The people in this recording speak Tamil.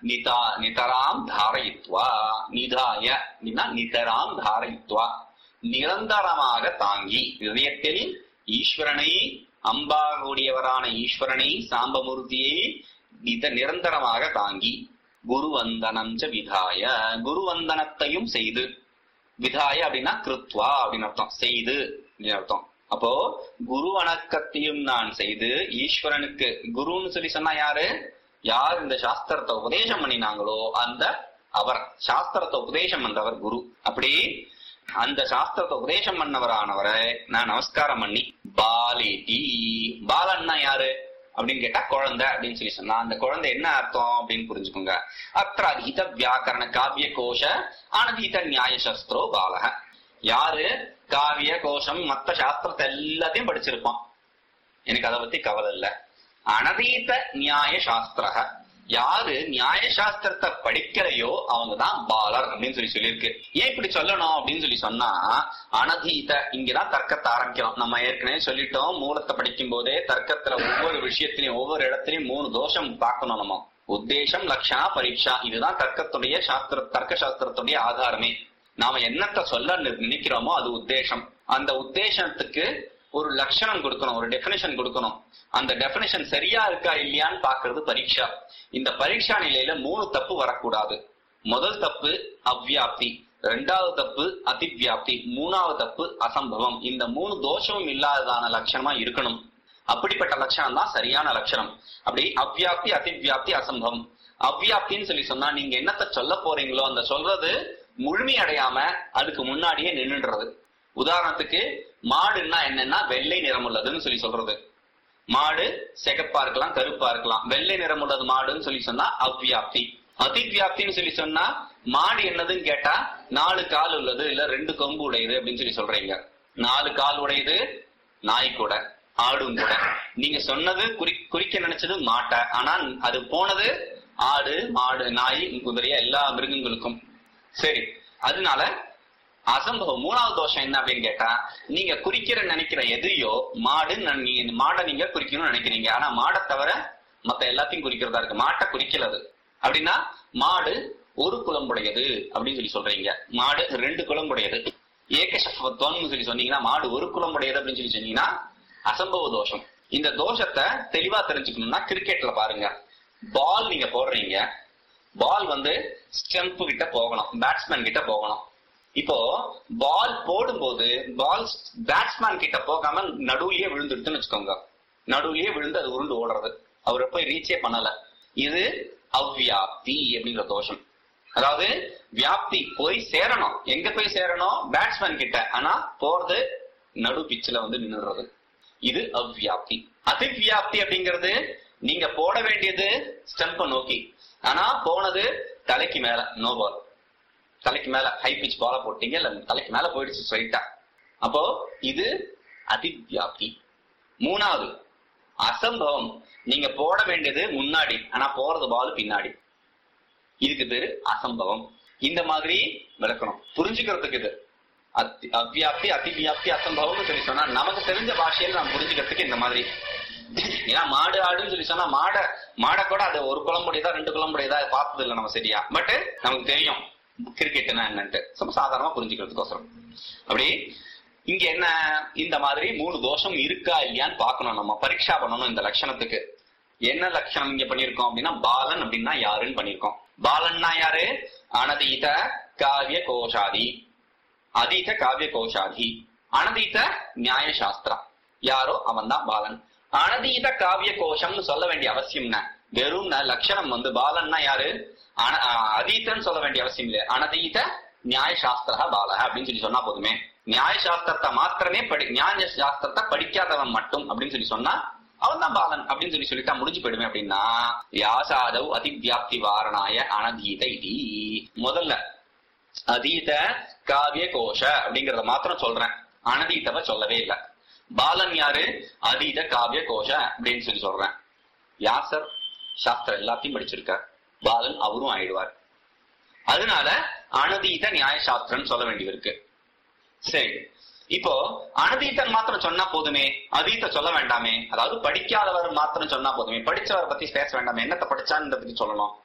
நிதா நிதராம் தாரயித்வா நிதாய அப்படின்னா நிதராம் தாரயித்வா நிரந்தரமாக தாங்கி இதயத்தில் ஈஸ்வரனை அம்பாகுடையவரான ஈஸ்வரனை சாம்பமூர்த்தியை இத நிரந்தரமாக தாங்கி குருவந்தனம் ச விதாய குருவந்தனத்தையும் செய்து விதாய அப்படின்னா கிருத்வா அப்படின்னு அர்த்தம் செய்து அப்படின்னு அர்த்தம் அப்போ குரு வணக்கத்தையும் நான் செய்து ஈஸ்வரனுக்கு குருன்னு சொல்லி சொன்னா யாரு யார் இந்த சாஸ்திரத்தை உபதேசம் பண்ணினாங்களோ அந்த அவர் சாஸ்திரத்தை உபதேசம் பண்றவர் குரு அப்படி அந்த சாஸ்திரத்தை உபதேசம் பண்ணவரானவரை நான் நமஸ்காரம் பண்ணி பாலேதி பாலன்னா யாரு அப்படின்னு கேட்டா குழந்தை அப்படின்னு சொல்லி சொன்னா அந்த குழந்தை என்ன அர்த்தம் அப்படின்னு புரிஞ்சுக்கோங்க அத்திர அதீத வியாக்கரண காவிய கோஷ அனதீத நியாய சஸ்திரோ பாலக யாரு காவிய கோஷம் மத்த சாஸ்திரத்தை எல்லாத்தையும் படிச்சிருப்பான் எனக்கு அதை பத்தி கவலை இல்ல அனதீத நியாய சாஸ்திரக யாரு நியாய சாஸ்திரத்தை படிக்கலையோ அவங்கதான் பாலர் அப்படின்னு சொல்லி சொல்லியிருக்கு ஏன் இப்படி சொல்லணும் அப்படின்னு சொல்லி சொன்னா அனதீத இங்கதான் தர்க்கத்தை ஆரம்பிக்கிறோம் நம்ம ஏற்கனவே சொல்லிட்டோம் மூலத்தை படிக்கும் போதே தர்க்கத்துல ஒவ்வொரு விஷயத்திலையும் ஒவ்வொரு இடத்துலயும் மூணு தோஷம் பார்க்கணும் நம்ம உத்தேசம் லட்சணா பரீட்சா இதுதான் தர்க்கத்துடைய சாஸ்திர தர்க்க சாஸ்திரத்துடைய ஆதாரமே நாம என்னத்த சொல்ல நி- நினைக்கிறோமோ அது உத்தேசம் அந்த உத்தேசத்துக்கு ஒரு லட்சணம் கொடுக்கணும் ஒரு டெபினேஷன் கொடுக்கணும் அந்த டெபினேஷன் சரியா இருக்கா இல்லையான்னு பாக்குறது பரீட்சா இந்த பரீட்சா நிலையில மூணு தப்பு வரக்கூடாது முதல் தப்பு அவ்வியாப்தி ரெண்டாவது தப்பு அதிவியாப்தி மூணாவது தப்பு அசம்பவம் இந்த மூணு தோஷமும் இல்லாததான லட்சணமா இருக்கணும் அப்படிப்பட்ட லட்சணம் தான் சரியான லட்சணம் அப்படி அவ்வியாப்தி அதிவியாப்தி அசம்பவம் அவ்வியாப்தின்னு சொல்லி சொன்னா நீங்க என்னத்த சொல்ல போறீங்களோ அந்த சொல்றது முழுமை அடையாம அதுக்கு முன்னாடியே நின்னுடுறது உதாரணத்துக்கு மாடுன்னா என்னன்னா வெள்ளை நிறம் உள்ளதுன்னு சொல்லி சொல்றது மாடு சிகப்பா இருக்கலாம் கருப்பா இருக்கலாம் வெள்ளை நிறம் உள்ளது மாடுன்னு சொல்லி சொன்னா அவ்வியாப்தி அதிவியாப்தின்னு சொல்லி சொன்னா மாடு என்னதுன்னு கேட்டா நாலு கால் உள்ளது இல்ல ரெண்டு கொம்பு உடையது அப்படின்னு சொல்லி சொல்றீங்க நாலு கால் உடையது நாய் கூட ஆடும் கூட நீங்க சொன்னது குறி குறிக்க நினைச்சது மாட்டை ஆனா அது போனது ஆடு மாடு நாய் குதிரையா எல்லா மிருகங்களுக்கும் சரி அதனால அசம்பவம் மூணாவது தோஷம் என்ன அப்படின்னு கேட்டா நீங்க குறிக்கிற நினைக்கிற எதையோ மாடு நீங்க மாடை நீங்க குறிக்கணும்னு நினைக்கிறீங்க ஆனா மாடை தவிர மத்த எல்லாத்தையும் குறிக்கிறதா இருக்கு மாட்டை குறிக்கலது அப்படின்னா மாடு ஒரு குளம்புடையது அப்படின்னு சொல்லி சொல்றீங்க மாடு ரெண்டு குளம்புடையது ஏகசத்வம்னு சொல்லி சொன்னீங்கன்னா மாடு ஒரு குளம்புடையது அப்படின்னு சொல்லி சொன்னீங்கன்னா அசம்பவ தோஷம் இந்த தோஷத்தை தெளிவா தெரிஞ்சுக்கணும்னா கிரிக்கெட்ல பாருங்க பால் நீங்க போடுறீங்க பால் வந்து ஸ்டெம்ப் கிட்ட போகணும் பேட்ஸ்மேன் கிட்ட போகணும் இப்போ பால் போடும்போது பால் பேட்ஸ்மேன் கிட்ட போகாம நடுவுலயே விழுந்துடுதுன்னு வச்சுக்கோங்க நடுவுலயே விழுந்து அது உருண்டு ஓடுறது அவரை போய் ரீச்சே பண்ணல இது அவ்வியாப்தி அப்படிங்கிற தோஷம் அதாவது வியாப்தி போய் சேரணும் எங்க போய் சேரணும் பேட்ஸ்மேன் கிட்ட ஆனா போறது நடு பிச்சில் வந்து நின்னுடுறது இது அவ்வியாப்தி அதிவியாப்தி அப்படிங்கிறது நீங்க போட வேண்டியது ஸ்டெம்ப நோக்கி ஆனா போனது தலைக்கு மேல நோ பால் தலைக்கு மேல ஹை பிச் பால போட்டீங்க இல்ல தலைக்கு மேல போயிடுச்சு ஸ்ட்ரைட்டா அப்போ இது அதிவியாப்தி மூணாவது அசம்பவம் நீங்க போட வேண்டியது முன்னாடி ஆனா போறது பால் பின்னாடி இதுக்கு பேரு அசம்பவம் இந்த மாதிரி விளக்கணும் புரிஞ்சுக்கிறதுக்கு இது அத்தி- அவ்வியாப்தி அதிவியாப்தி அசம்பவம்னு சொல்லி சொன்னா நமக்கு தெரிஞ்ச பாஷையில நம்ம புரிஞ்சுக்கிறதுக்கு இந்த மாதிரி ஏன்னா மாடு ஆடுன்னு சொல்லி சொன்னா மாடை மாடை கூட அது ஒரு குளம்புடையதா ரெண்டு குளம்புடையதா பார்த்தது இல்லை நம்ம சரியா பட் நமக்கு தெரியும் கிரிக்கெட்னா என்னன்ட்டு சும்மா சாதாரணமா புரிஞ்சுக்கிறதுக்கோசரம் அப்படி இங்க என்ன இந்த மாதிரி மூணு தோஷம் இருக்கா இல்லையான்னு பார்க்கணும் நம்ம பரீட்சா பண்ணணும் இந்த லட்சணத்துக்கு என்ன லட்சணம் இங்க பண்ணிருக்கோம் அப்படின்னா பாலன் அப்படின்னா யாருன்னு பண்ணிருக்கோம் பாலன்னா யாரு அனதீத காவிய கோஷாதி அதீத காவிய கோஷாதி அனதீத நியாய சாஸ்திரம் யாரோ அவன் தான் பாலன் அனதீத காவிய கோஷம்னு சொல்ல வேண்டிய அவசியம் என்ன வெறும் ந- லட்சணம் வந்து பாலன்னா யாரு அன- அ- அதீதன்னு சொல்ல வேண்டிய அவசியம் இல்லை அனதீத நியாய சாஸ்திர பாலக அப்படின்னு சொல்லி சொன்னா போதுமே நியாய சாஸ்திரத்தை மாத்திரமே படி நியாய சாஸ்திரத்தை படிக்காதவன் மட்டும் அப்படின்னு சொல்லி சொன்னா அவன் தான் பாலன் அப்படின்னு சொல்லி சொல்லிட்டா முடிஞ்சு போயிடுமே அப்படின்னா யாசாதவ் அதிவியாப்தி வாரணாய அனதீத இதி முதல்ல அதீத காவிய கோஷ அப்படிங்கறத மாத்திரம் சொல்றேன் அனதீதவ சொல்லவே இல்ல பாலன் யாரு அதீத காவிய கோஷ அப்படின்னு சொல்லி சொல்றேன் யாசர் சாஸ்திரம் எல்லாத்தையும் படிச்சிருக்கார் பாலன் அவரும் ஆயிடுவார் அதனால அனதீத நியாய சாஸ்திரம் சொல்ல வேண்டியிருக்கு சரி இப்போ அனதீத்தன் மாத்திரம் சொன்னா போதுமே அதீத்த சொல்ல வேண்டாமே அதாவது படிக்காதவர் மாத்திரம் சொன்னா போதுமே படிச்சவரை பத்தி பேச வேண்டாமே என்னத்தை படிச்சான்னு பத்தி சொல்லணும்